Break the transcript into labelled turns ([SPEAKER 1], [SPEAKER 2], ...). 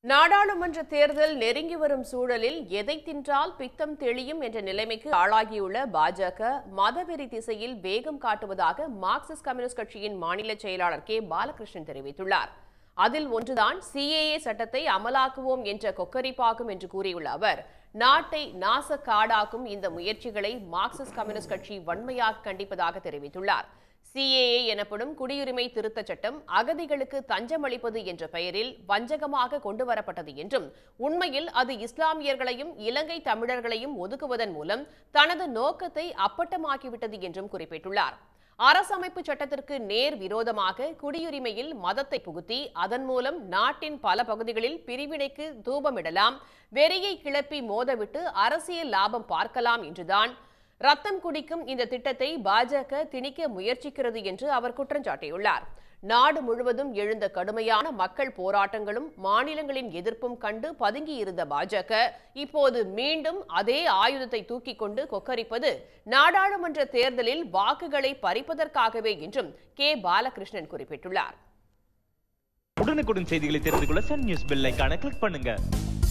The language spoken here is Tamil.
[SPEAKER 1] நாடாளுமன்ற தேர்தல் நெருங்கி வரும் சூழலில் எதை தின்றால் பித்தம் தெளியும் என்ற நிலைமைக்கு ஆளாகியுள்ள பாஜக மதவெறி திசையில் வேகம் காட்டுவதாக மார்க்சிஸ்ட் கம்யூனிஸ்ட் கட்சியின் மாநில செயலாளர் கே பாலகிருஷ்ணன் தெரிவித்துள்ளார் அதில் ஒன்றுதான் சிஏஏ சட்டத்தை அமலாக்குவோம் என்ற கொக்கரிப்பாகும் என்று கூறியுள்ள அவர் நாட்டை நாச காடாக்கும் இந்த முயற்சிகளை மார்க்சிஸ்ட் கம்யூனிஸ்ட் கட்சி வன்மையாக கண்டிப்பதாக தெரிவித்துள்ளார் சிஏஏ எனப்படும் குடியுரிமை திருத்தச் சட்டம் அகதிகளுக்கு தஞ்சம் அளிப்பது என்ற பெயரில் வஞ்சகமாக கொண்டுவரப்பட்டது என்றும் உண்மையில் அது இஸ்லாமியர்களையும் இலங்கை தமிழர்களையும் ஒதுக்குவதன் மூலம் தனது நோக்கத்தை அப்பட்டமாக்கிவிட்டது என்றும் குறிப்பிட்டுள்ளார் அரசமைப்பு சட்டத்திற்கு நேர் விரோதமாக குடியுரிமையில் மதத்தை புகுத்தி அதன் மூலம் நாட்டின் பல பகுதிகளில் பிரிவினைக்கு தூபமிடலாம் வெறியை கிளப்பி மோதவிட்டு அரசியல் லாபம் பார்க்கலாம் என்றுதான் ரத்தம் குடிக்கும் இந்த திட்டத்தை பாஜக திணிக்க முயற்சிக்கிறது என்று அவர் குற்றம் சாட்டியுள்ளார் நாடு முழுவதும் எழுந்த கடுமையான மக்கள் போராட்டங்களும் மாநிலங்களின் எதிர்ப்பும் கண்டு பதுங்கியிருந்த பாஜக இப்போது மீண்டும் அதே ஆயுதத்தை தூக்கிக் கொண்டு கொக்கரிப்பது நாடாளுமன்ற தேர்தலில் வாக்குகளை பறிப்பதற்காகவே என்றும் கே பாலகிருஷ்ணன் குறிப்பிட்டுள்ளார்
[SPEAKER 2] உடனுக்குடன் செய்திகளை தெரிந்து கொள்ள சன் நியூஸ் பெல் ஐகானை கிளிக் பண்ணுங்க